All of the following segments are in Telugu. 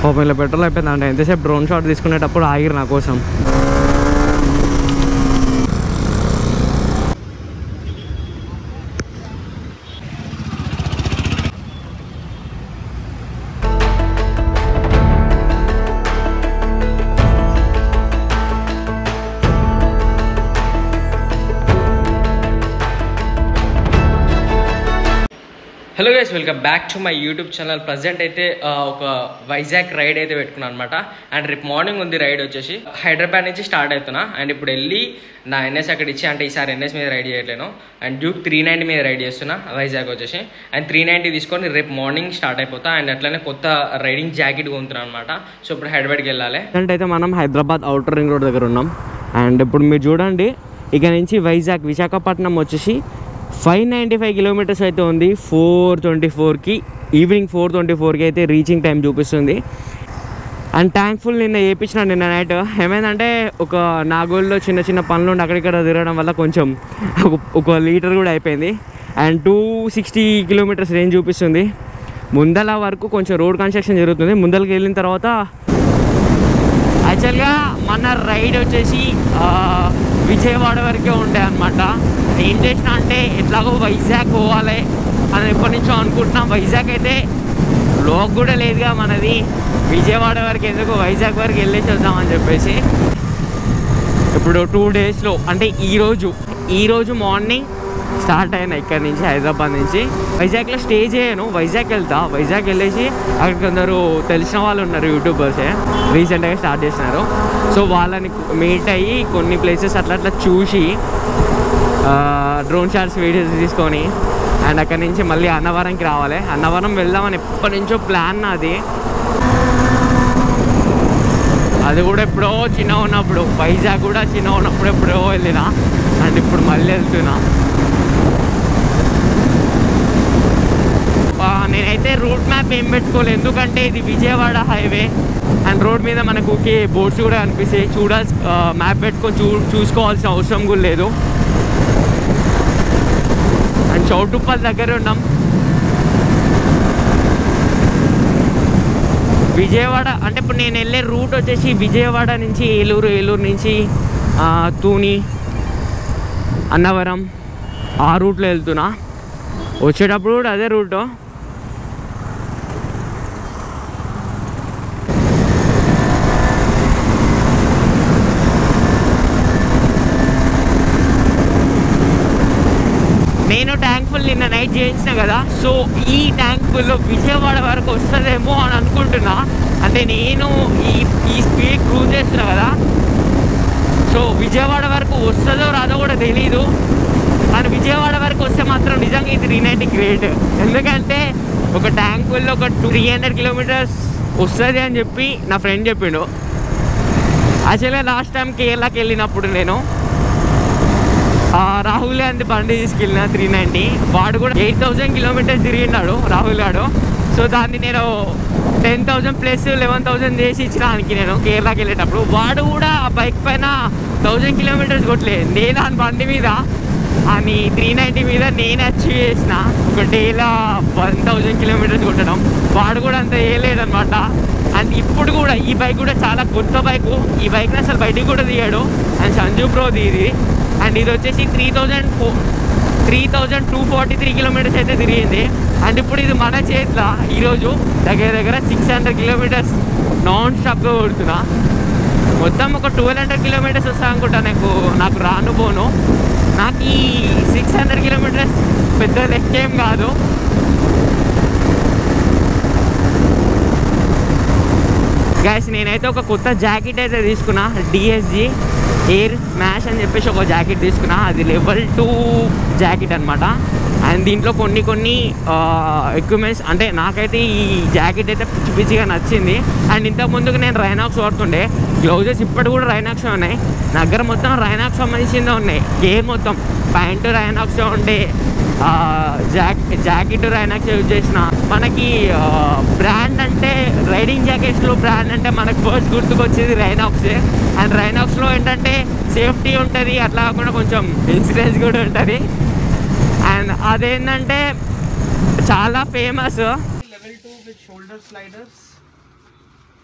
పాపం ఇలా పెట్రోల్ అయిపోయింది అంటే ఎంతసేపు డ్రోన్ షాట్ తీసుకునేటప్పుడు ఆగిరు నా కోసం hello guys welcome back to my YouTube channel present అయితే ఆ, ఒక వైజాగ్ రైడ్ అయితే పెట్టుకున్నాను అనమాట అండ్ రేపు మార్నింగ్ ఉంది రైడ్ వచ్చేసి హైదరాబాద్ నుంచి స్టార్ట్ అవుతున్నా అండ్ ఇప్పుడు వెళ్ళి నా ఎన్ఎస్ అక్కడ ఇచ్చి అంటే ఈసారి ఎన్ఎస్ మీద రైడ్ చేయట్లేను అండ్ డ్యూక్ త్రీ నైంటీ మీద రైడ్ చేస్తున్నా వైజాగ్ వచ్చేసి అండ్ త్రీ నైంటీ తీసుకొని రేపు మార్నింగ్ స్టార్ట్ అయిపోతా అండ్ అట్లనే కొత్త రైడింగ్ జాకెట్ కొంటున్నాను అనమాట సో ఇప్పుడు హైదరాబాద్కి వెళ్ళాలి అంటే అయితే మనం హైదరాబాద్ అవుటర్ రింగ్ రోడ్ దగ్గర ఉన్నాం అండ్ ఇప్పుడు మీరు చూడండి ఇక నుంచి వైజాగ్ విశాఖపట్నం వచ్చేసి ఫైవ్ నైంటీ ఫైవ్ కిలోమీటర్స్ అయితే ఉంది ఫోర్ ట్వంటీ ఫోర్కి ఈవినింగ్ ఫోర్ ట్వంటీ ఫోర్కి అయితే రీచింగ్ టైం చూపిస్తుంది అండ్ థ్యాంక్ఫుల్ నిన్న వేయించిన నిన్న నైట్ ఏమైందంటే ఒక నాగోల్లో చిన్న చిన్న పనులు ఉండి అక్కడిక్కడ తిరగడం వల్ల కొంచెం ఒక- ఒక లీటర్ కూడా అయిపోయింది and two sixty kilometres range చూపిస్తుంది ముందల వరకు కొంచెం రోడ్ కన్స్ట్రక్షన్ జరుగుతుంది ముందలకి వెళ్ళిన తర్వాత యాక్చువల్గా మన రైడ్ వచ్చేసి ఆ, విజయవాడ వరకే ఉండే అనమాట ఏం చేసిన అంటే ఎట్లాగో వైజాగ్ పోవాలి అని ఎప్పటి నుంచో అనుకుంటున్నాం వైజాగ్ అయితే లోక్ కూడా లేదుగా మనది విజయవాడ వరకు ఎందుకు వైజాగ్ వరకు వెళ్ళేసి వద్దామని చెప్పేసి ఇప్పుడు టూ డేస్లో అంటే ఈరోజు ఈరోజు మార్నింగ్ స్టార్ట్ అయినా ఇక్కడ నుంచి హైదరాబాద్ నుంచి వైజాగ్లో స్టే చేయను వైజాగ్ వెళ్తా వైజాగ్ వెళ్ళేసి అక్కడ కొందరు తెలిసిన వాళ్ళు ఉన్నారు యూట్యూబర్సే రీసెంట్గా స్టార్ట్ చేసినారు సో వాళ్ళని మీట్ అయ్యి కొన్ని ప్లేసెస్ అట్లా అట్లా చూసి డ్రోన్ షాట్స్ వీడియోస్ తీసుకొని అండ్ అక్కడ నుంచి మళ్ళీ అన్నవరంకి రావాలి అన్నవరం వెళ్దామని ఎప్పటి నుంచో ప్లాన్ నాది అది కూడా ఎప్పుడో చిన్న ఉన్నప్పుడు వైజాగ్ కూడా చిన్న ఉన్నప్పుడు ఎప్పుడో వెళ్ళిన అండ్ ఇప్పుడు మళ్ళీ వెళ్తున్నా ఆ, నేనైతే రూట్ మ్యాప్ ఏం పెట్టుకోలేదు ఎందుకంటే ఇది విజయవాడ హైవే అండ్ రోడ్ మీద మనకు ఓకే బోర్డ్స్ కూడా కనిపిస్తాయి చూడాల్సి మ్యాప్ పెట్టుకొని చూ చూసుకోవాల్సిన అవసరం కూడా లేదు అండ్ చౌటుప్పల్ దగ్గర ఉన్నాం విజయవాడ అంటే ఇప్పుడు నేను వెళ్ళే రూట్ వచ్చేసి విజయవాడ నుంచి ఏలూరు ఏలూరు నుంచి ఆ, తూని అన్నవరం ఆ రూట్లో వెళ్తున్నా వచ్చేటప్పుడు కూడా అదే రూటు నేను ట్యాంక్ ఫుల్ నిన్న నైట్ చేయించిన కదా సో ఈ ట్యాంక్ ఫుల్ విజయవాడ వరకు వస్తుందేమో అని అనుకుంటున్నా అంటే నేను ఈ ఈ స్పీడ్ క్రూజ్ చేస్తున్నా కదా సో విజయవాడ వరకు వస్తుందో రాదో కూడా తెలీదు కానీ విజయవాడ వరకు వస్తే మాత్రం నిజంగా ఇది త్రీ నైంటీ గ్రేట్ ఎందుకంటే ఒక ట్యాంక్ ఫుల్ ఒక త్రీ హండ్రెడ్ కిలోమీటర్స్ వస్తుంది అని చెప్పి నా ఫ్రెండ్ చెప్పిండు యాక్చువల్గా లాస్ట్ టైం కేరళకి వెళ్ళినప్పుడు నేను ఆ, రాహుల్ గాంధీ బండి తీసుకెళ్ళిన త్రీ నైంటీ వాడు కూడా ఎయిట్ థౌజండ్ కిలోమీటర్స్ తిరిగినాడు రాహుల్ గాడు సో దాన్ని నేను ten thousand plus eleven thousand చేసి ఇచ్చినానికి నేను కేరళకి వెళ్ళేటప్పుడు వాడు కూడా ఆ బైక్ పైన థౌజండ్ కిలోమీటర్స్ కొట్టలేదు నేను ఆ బండి మీద అని త్రీ నైంటీ మీద నేను అచీవ్ చేసిన ఒక డేలో వన్ థౌజండ్ కిలోమీటర్స్ కొట్టడం వాడు కూడా అంత వేయలేదనమాట అండ్ ఇప్పుడు కూడా ఈ బైక్ కూడా చాలా కొత్త బైక్ ఈ బైక్ని అసలు బయటికి కూడా తీయడు అండ్ సంజు ప్రోది ఇది అండ్ ఇది వచ్చేసి three thousand four three thousand two forty three kilometres అయితే తిరిగింది అండ్ ఇప్పుడు ఇది మన చేతిలో ఈరోజు దగ్గర దగ్గర సిక్స్ హండ్రెడ్ కిలోమీటర్స్ నాన్ స్టాప్గా కొడుతున్నా మొత్తం ఒక ట్వెల్వ్ హండ్రెడ్ కిలోమీటర్స్ వస్తా అనుకుంటా నాకు నాకు రాను పోను నాకు ఈ సిక్స్ హండ్రెడ్ కిలోమీటర్స్ పెద్ద లెక్కేం కాదు గైస్ నేనైతే ఒక కొత్త జాకెట్ అయితే తీసుకున్నా డిఎస్జి ఎయిర్ మ్యాష్ అని చెప్పేసి ఒక జాకెట్ తీసుకున్నా అది లెవెల్ టూ జాకెట్ అనమాట అండ్ దీంట్లో కొన్ని కొన్ని ఎక్విప్మెంట్స్ అంటే నాకైతే ఈ జాకెట్ అయితే పిచ్చి పిచ్చిగా నచ్చింది అండ్ ఇంతకు ముందుకు నేను రైనాక్స్ వాడుతుండే గ్లౌజెస్ ఇప్పటి కూడా రైనాక్స్ ఉన్నాయి నా దగ్గర మొత్తం రైనాక్స్ సంబంధించిందే ఉన్నాయి గేర్ మొత్తం ప్యాంటు రైనాక్స్ ఉండే ఆ, జాక్ జాకెట్ రైనాక్స్ యూజ్ చేసిన మనకి బ్రాండ్ అంటే రైడింగ్ జాకెట్స్లో బ్రాండ్ అంటే మనకు ఫస్ట్ గుర్తుకొచ్చేది రైనాక్సే అండ్ రైనాక్స్లో ఏంటంటే సేఫ్టీ ఉంటుంది అట్లా కాకుండా కొంచెం ఇన్సూరెన్స్ కూడా ఉంటుంది అండ్ అదేంటంటే చాలా famous level 2 with shoulder sliders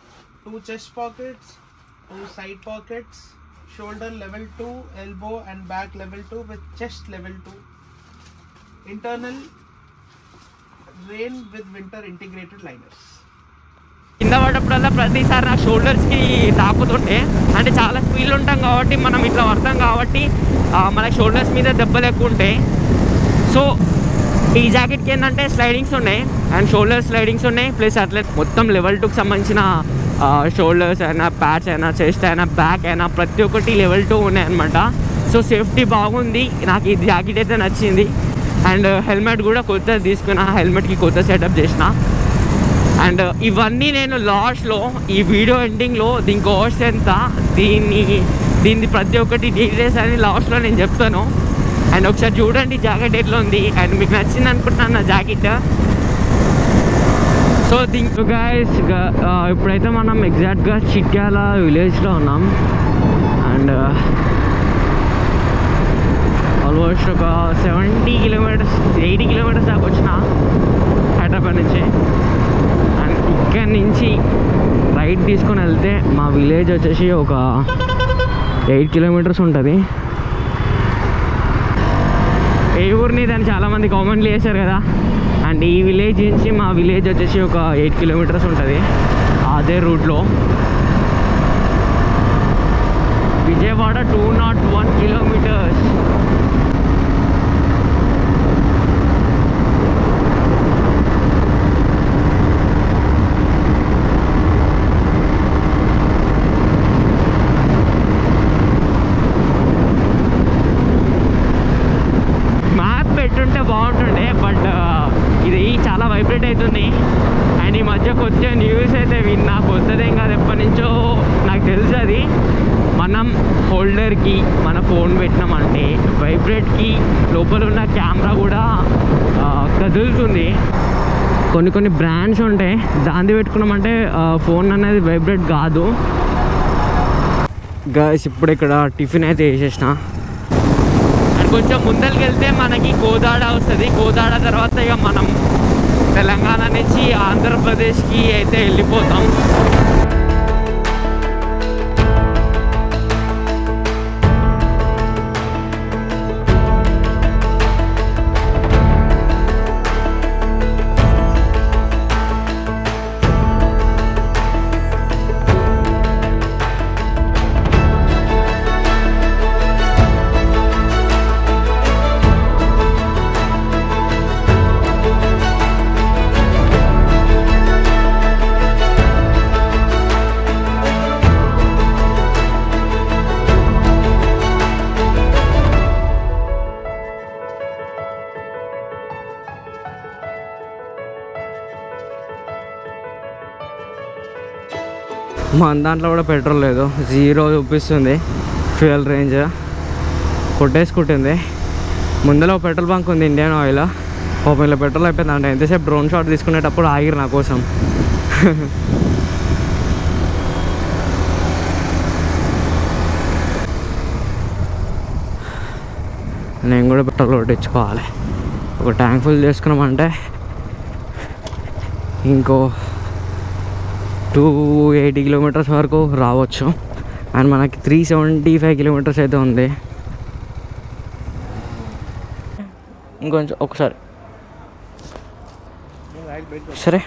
two chest pockets, two side pockets, shoulder level 2, elbow and back level 2 with chest level 2. Internal rain with winter integrated liners. కింద పడ్డప్పుడల్లా ప్రతిసారి నా షోల్డర్స్కి తాకుతుంటే అంటే చాలా స్పీడ్లో ఉంటాం కాబట్టి మనం ఇట్లా పడతాం కాబట్టి ఆ, మన షోల్డర్స్ మీద దెబ్బలు ఎక్కువ ఉంటాయి సో ఈ జాకెట్కి ఏంటంటే స్లైడింగ్స్ ఉన్నాయి అండ్ షోల్డర్ స్లైడింగ్స్ ఉన్నాయి ప్లస్ అట్లే మొత్తం లెవెల్ టూకి సంబంధించిన షోల్డర్స్ అయినా ప్యాచ్ అయినా చెస్ట్ అయినా బ్యాక్ అయినా ప్రతి ఒక్కటి లెవెల్ టూ ఉన్నాయి అనమాట సో సేఫ్టీ బాగుంది నాకు ఈ జాకెట్ అయితే నచ్చింది అండ్ హెల్మెట్ కూడా కొత్తది తీసుకున్నా హెల్మెట్కి కొత్త సెటప్ చేసిన అండ్ ఇవన్నీ నేను లాస్ట్లో ఈ వీడియో ఎండింగ్లో దీని కాస్ట్ ఎంత దీన్ని దీన్ని ప్రతి ఒక్కటి డీటెయిల్స్ అని లాస్ట్లో నేను చెప్తాను అండ్ ఒకసారి చూడండి జాకెట్ ఎట్లా ఉంది అండ్ మీకు నచ్చింది అనుకుంటున్నాను నా జాకెట్ సో దీంట్లో గాయస్ ఇప్పుడైతే మనం ఎగ్జాక్ట్గా చిట్యాల విలేజ్లో ఉన్నాం అండ్ ఆల్మోస్ట్ ఒక సెవెంటీ కిలోమీటర్స్ ఎయిటీ కిలోమీటర్స్ దాకా వచ్చిన హైదరాబాద్ నుంచి అండ్ ఇక్కడి నుంచి రైట్ తీసుకొని వెళ్తే మా విలేజ్ వచ్చేసి ఒక ఎయిట్ కిలోమీటర్స్ ఉంటుంది ఏ ఊరిని దాన్ని చాలామంది కామెంట్లు చేశారు కదా అండ్ ఈ విలేజ్ నుంచి మా విలేజ్ వచ్చేసి ఒక ఎయిట్ కిలోమీటర్స్ ఉంటుంది అదే రూట్లో Vijayawada two not one kilometres map పెట్టుంటే బాగుంటుండే బట్ ఇది చాలా వైబ్రేట్ అవుతుంది అండ్ ఈ మధ్య కొత్త న్యూస్ అయితే విన్నా కొత్తదేం కాదు ఎప్పటి నుంచో నాకు తెలుసు అది మనం హోల్డర్కి మన ఫోన్ పెట్టినామంటే వైబ్రేట్కి లోపల ఉన్న కెమెరా కూడా ఆ, కదులుతుంది కొన్ని కొన్ని బ్రాండ్స్ ఉంటాయి దాన్ని పెట్టుకున్నామంటే ఫోన్ అనేది వైబ్రేట్ కాదు గైస్ ఇప్పుడు ఇక్కడ టిఫిన్ అయితే వేసేసిన అండ్ కొంచెం ముందరికి వెళ్తే మనకి కోదాడ వస్తుంది కోదాడ తర్వాత ఇక మనం తెలంగాణ నుంచి ఆంధ్రప్రదేశ్కి అయితే వెళ్ళిపోతాం మన దాంట్లో కూడా పెట్రోల్ లేదు జీరో చూపిస్తుంది ఫ్యూయల్ రేంజ్ కొట్టేసుకుంటుంది ముందర ఒక పెట్రోల్ బంక్ ఉంది ఇండియన్ ఆయిల్ పాపం ఇలా పెట్రోల్ అయిపోయింది అంటే ఎంతసేపు డ్రోన్ షాట్ తీసుకునేటప్పుడు ఆగిరు నా కోసం నేను కూడా పెట్రోల్ కొట్టించుకోవాలి ఒక ట్యాంక్ ఫుల్ చేసుకున్నామంటే ఇంకో టూ ఎయిటీ కిలోమీటర్స్ వరకు రావచ్చు అండ్ మనకి త్రీ సెవెంటీ ఫైవ్ కిలోమీటర్స్ అయితే ఉంది ఇంకొంచెం ఒకసారి సరే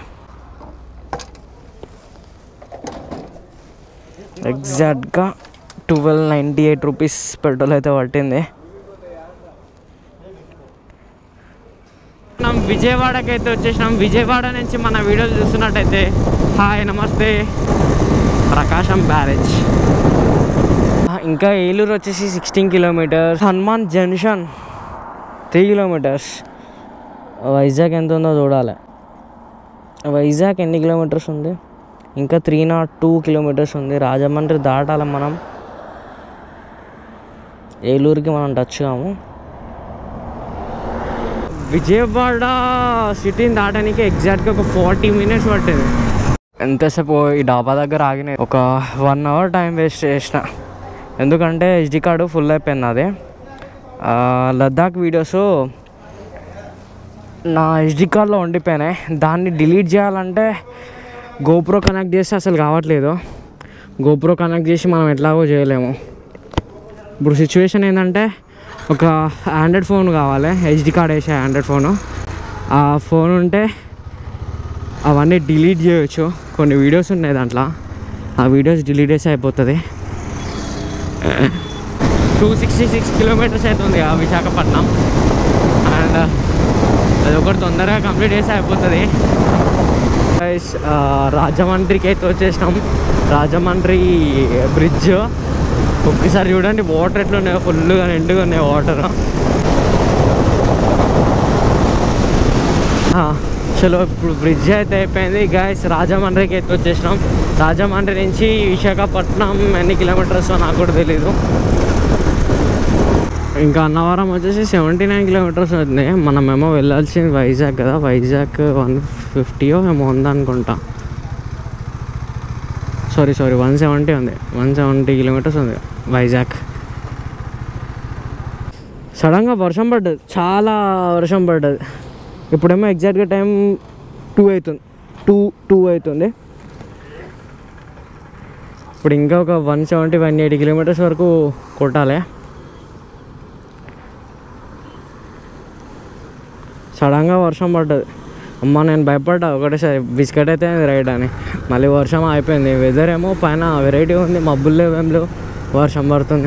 ఎగ్జాక్ట్గా twelve ninety eight rupees petrol అయితే పట్టింది మనం విజయవాడకి అయితే వచ్చేసినాం విజయవాడ నుంచి మన వీడియోలు చూస్తున్నట్టయితే హాయ్ నమస్తే ప్రకాశం బ్యారేజ్ ఇంకా ఏలూరు వచ్చేసి sixteen kilometres Hanuman junction three kilometres Vizag ఎంత ఉందో చూడాలి వైజాగ్ ఎన్ని కిలోమీటర్స్ ఉంది ఇంకా త్రీ నాట్ టూ కిలోమీటర్స్ ఉంది రాజమండ్రి దాటాలి మనం ఏలూరుకి మనం టచ్ కాము విజయవాడ సిటీని దాటానికి ఎగ్జాక్ట్గా ఒక ఫార్టీ మినిట్స్ పట్టింది ఎంతసేపు ఈ డాబా దగ్గర ఆగిన ఒక వన్ అవర్ టైం వేస్ట్ చేసిన ఎందుకంటే హెచ్డి కార్డు ఫుల్ అయిపోయింది అది ఆ, లద్దాఖ్ వీడియోస్ నా హెచ్డి కార్డ్లో ఉండిపోయినాయి దాన్ని డిలీట్ చేయాలంటే గోప్రో కనెక్ట్ చేస్తే అసలు కావట్లేదు గోప్రో కనెక్ట్ చేసి మనం ఎట్లాగో చేయలేము ఇప్పుడు సిచ్యువేషన్ ఏంటంటే ఒక ఆండ్రాయిడ్ ఫోన్ కావాలి హెచ్డి కార్డ్ వేసే ఆండ్రాయిడ్ ఫోను ఆ ఫోన్ ఉంటే అవన్నీ డిలీట్ చేయొచ్చు కొన్ని వీడియోస్ ఉన్నాయి దాంట్లో ఆ వీడియోస్ డిలీట్ చేసి అయిపోతుంది టూ సిక్స్టీ సిక్స్ కిలోమీటర్స్ అవుతుంది ఆ విశాఖపట్నం అండ్ అది ఒకటి తొందరగా కంప్లీట్ చేసి అయిపోతుంది Guys, ఆ, రాజమండ్రికి అయితే వచ్చేసినాం రాజమండ్రి బ్రిడ్జ్ ఒక్కసారి చూడండి వాటర్ ఎట్లున్నాయో ఫుల్గా నిండుగా ఉన్నాయి వాటర్ చలో ఇప్పుడు బ్రిడ్జ్ అయితే అయిపోయింది గాయస్ రాజమండ్రికి అయితే వచ్చేసినాం రాజమండ్రి నుంచి విశాఖపట్నం ఎన్ని కిలోమీటర్స్ నాకు కూడా తెలీదు ఇంకా అన్నవరం వచ్చేసి సెవెంటీ నైన్ కిలోమీటర్స్ ఉంది మనమేమో వెళ్ళాల్సింది వైజాగ్ కదా వైజాగ్ వన్ ఫిఫ్టీయో ఏమో ఉందనుకుంటా సారీ సారీ వన్ సెవెంటీ ఉంది వన్ సెవెంటీ కిలోమీటర్స్ ఉంది వైజాగ్ సడన్గా వర్షం పడ్డది చాలా వర్షం పడ్డది ఇప్పుడేమో ఎగ్జాక్ట్గా టైం టూ అవుతుంది టూ టూ అవుతుంది ఇప్పుడు ఇంకా ఒక one seventy one eighty kilometres వరకు కొట్టాలి సడన్గా వర్షం పడ్డది అమ్మ నేను భయపడ్డా ఒకటేసారి బిస్కెట్ అయితే రైడ్ అని మళ్ళీ వర్షం అయిపోయింది వెదర్ ఏమో పైన వెరైటీ ఉంది మబ్బులు లేవు ఏం లేవు వర్షం పడుతుంది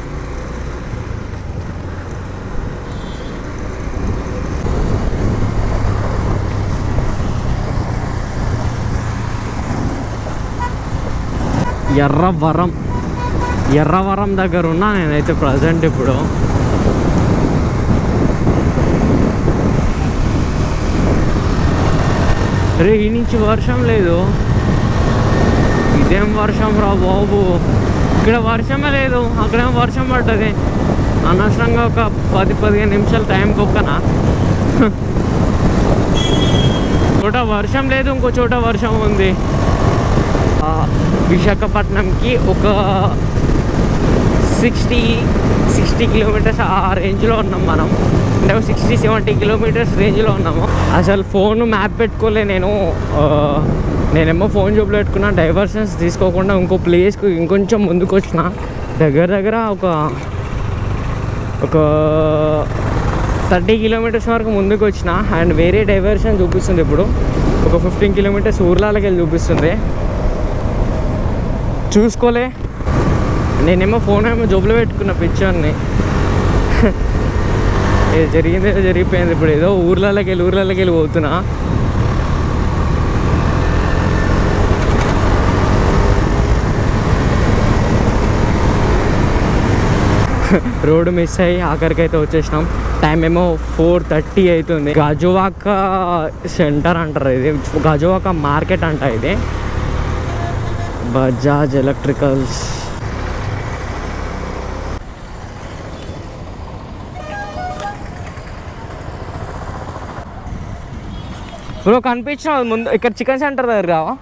ఎర్రవరం ఎర్రవరం దగ్గర ఉన్నా నేనైతే ప్రజెంట్ ఇప్పుడు రే ఈ నుంచి వర్షం లేదు ఇదేం వర్షం రా బాబు ఇక్కడ వర్షమే లేదు అక్కడేమో వర్షం పడ్డది అనవసరంగా ఒక పది పదిహేను నిమిషాలు టైం కుక్కనా చోట వర్షం లేదు ఇంకో చోట వర్షం ఉంది ఆ, విశాఖపట్నంకి ఒక సిక్స్టీ సిక్స్టీ కిలోమీటర్స్ ఆ రేంజ్లో ఉన్నాం మనం అంటే సిక్స్టీ సెవెంటీ కిలోమీటర్స్ రేంజ్లో ఉన్నాము అసలు ఫోన్ మ్యాప్ పెట్టుకోలే నేను ఆ, నేనేమో ఫోన్ జోబులో పెట్టుకున్నా డైవర్షన్స్ తీసుకోకుండా ఇంకో ప్లేస్కి ఇంకొంచెం ముందుకు వచ్చిన దగ్గర దగ్గర ఒక ఒక థర్టీ కిలోమీటర్స్ వరకు ముందుకు వచ్చిన అండ్ వేరే డైవర్షన్ చూపిస్తుంది ఇప్పుడు ఒక ఫిఫ్టీన్ కిలోమీటర్స్ ఊర్లాలకి వెళ్ళి చూపిస్తుంది చూసుకోలే నేనేమో ఫోన్ ఏమో జోబులో పెట్టుకున్న పిక్చర్ని ఏదో జరిగింది ఏదో జరిగిపోయింది ఇప్పుడు ఏదో ఊర్లలోకి వెళ్ళి ఊర్లలోకి వెళ్ళి పోతున్నా రోడ్డు మిస్ అయ్యి ఆఖరికి అయితే వచ్చేసినాం టైం ఏమో ఫోర్ థర్టీ అవుతుంది గాజువాక సెంటర్ అంటారు ఇది గాజువాక మార్కెట్ అంట ఇది బజాజ్ ఎలక్ట్రికల్స్ బ్రో కనిపించిన ముందు ఇక్కడ చికెన్ సెంటర్ దగ్గర రావా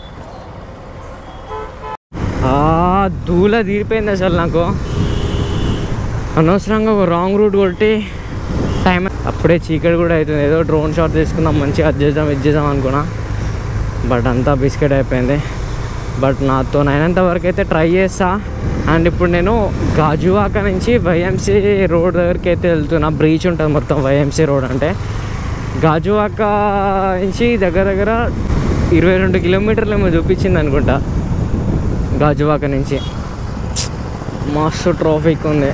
ఆ, ధూళ తీరిపోయింది అసలు నాకు అనవసరంగా ఒక రాంగ్ రూట్ కొట్టి టైం అప్పుడే చీకటి కూడా అవుతుంది ఏదో డ్రోన్ షాట్ తీసుకుందాం మంచిగా అది చేద్దాం ఇది చేద్దాం అనుకున్నా బట్ అంతా బిస్కెట్ అయిపోయింది బట్ నాతో అయినంత వరకు అయితే ట్రై చేస్తా అండ్ ఇప్పుడు నేను గాజువాక నుంచి వైఎంసీ రోడ్ దగ్గరికి అయితే వెళ్తున్నా బ్రీచ్ ఉంటుంది మొత్తం వైఎంసీ రోడ్ అంటే గాజువాక నుంచి దగ్గర దగ్గర ఇరవై రెండు కిలోమీటర్లు ఏమో చూపించింది అనుకుంటా గాజువాక నుంచి మస్తు ట్రాఫిక్ ఉంది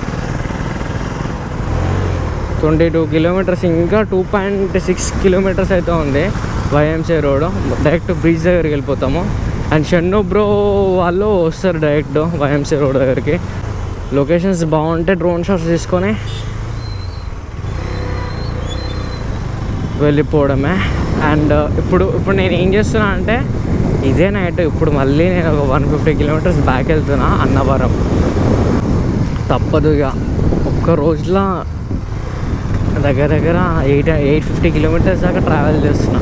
ట్వంటీ టూ కిలోమీటర్స్ ఇంకా టూ పాయింట్ సిక్స్ కిలోమీటర్స్ అయితే ఉంది వైఎంసీ రోడ్ డైరెక్ట్ బ్రిడ్జ్ దగ్గరికి వెళ్ళిపోతాము అండ్ షన్ను బ్రో వాళ్ళు వస్తారు డైరెక్ట్ వైఎంసీ రోడ్ దగ్గరికి లొకేషన్స్ బాగుంటే డ్రోన్ షాట్స్ తీసుకొని వెళ్ళిపోవడమే అండ్ ఇప్పుడు ఇప్పుడు నేను ఏం చేస్తున్నా అంటే ఇదే నైట్ ఇప్పుడు మళ్ళీ నేను ఒక వన్ ఫిఫ్టీ కిలోమీటర్స్ బ్యాక్ వెళ్తున్నా అన్నవరం తప్పదు ఇక ఒక్క రోజులో దగ్గర దగ్గర ఎయిట్ ఎయిట్ ఫిఫ్టీ కిలోమీటర్స్ దాకా ట్రావెల్ చేస్తున్నా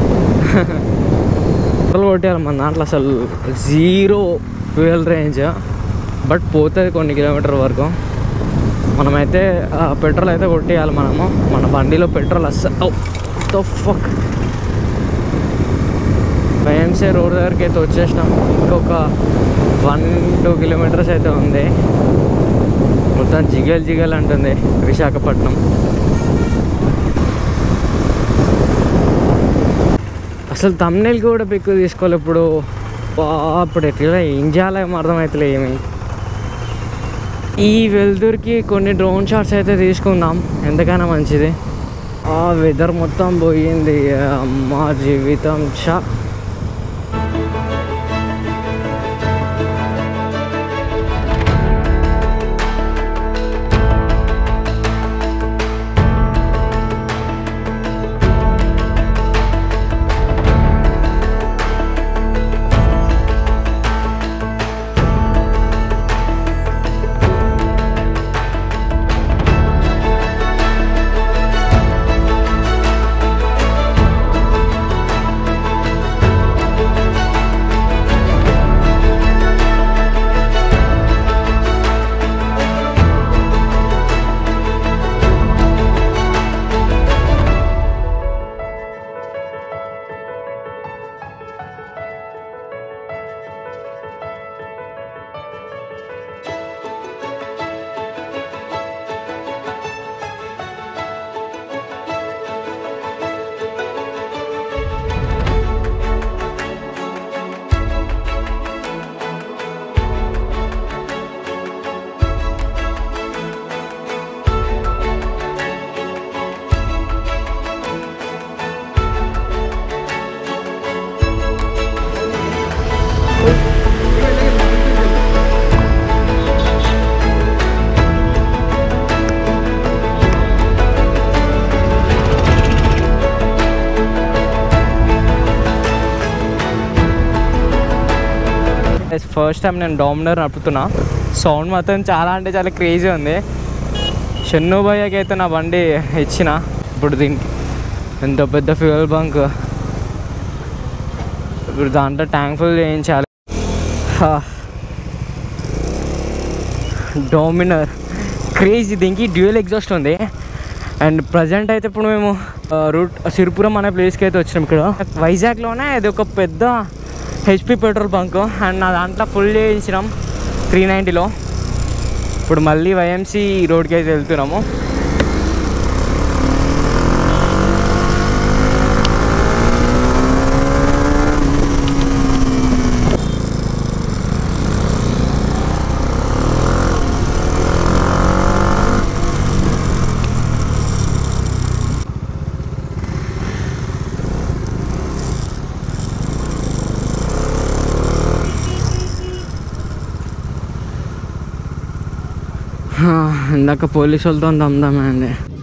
పెట్రోల్ కొట్టేయాలి మన దాంట్లో అసలు జీరో ఫ్యూయల్ రేంజ్ బట్ పోతుంది కొన్ని కిలోమీటర్ వరకు మనమైతే ఆ, పెట్రోల్ అయితే కొట్టేయాలి మనము మన బండిలో పెట్రోల్ అస్సలు ఫక్ వైఎంసీ ఆరామ్సే రోడ్ దగ్గరికి అయితే వచ్చేసినాం ఇంకొక వన్ టూ కిలోమీటర్స్ అయితే ఉంది మొత్తం జిగల్ జిగల్ అంటుంది విశాఖపట్నం అసలు తమ్నేల్ కూడా పిక్ తీసుకోవాలి ఇప్పుడు వా, అప్పుడు ఎట్లా ఏం చేయాలో ఏం అర్థమవుతలే ఏమి ఈ వెలుతురికి కొన్ని డ్రోన్ షాట్స్ అయితే తీసుకుందాం ఎంతకైనా మంచిది ఆ వెదర్ మొత్తం పోయింది మా జీవితం చా ఫస్ట్ టైం నేను డామినర్ నడుపుతున్నా సౌండ్ మాత్రం చాలా అంటే చాలా క్రేజీ ఉంది షన్ను భయ్యకి అయితే నా బండి ఇచ్చిన ఇప్పుడు దీనికి ఎంత పెద్ద ఫ్యూయల్ బంక్ ఇప్పుడు దాంట్లో ట్యాంక్ ఫుల్ చేయించాలి డామినర్ క్రేజీ దీనికి డ్యూయల్ ఎగ్జాస్ట్ ఉంది అండ్ ప్రజెంట్ అయితే ఇప్పుడు మేము ఆ, రూట్ సిరిపురం అనే ప్లేస్కి అయితే వచ్చినాం ఇక్కడ వైజాగ్లోనే ఇది ఒక పెద్ద హెచ్పి పెట్రోల్ బంక్ అండ్ నా దాంట్లో ఫుల్ చేయించినాం త్రీ నైంటీలో ఇప్పుడు మళ్ళీ వైఎంసీ రోడ్కి అయితే వెళ్తున్నాము ఇందాక పోలీసు వాళ్ళతో దమ్దమే అండి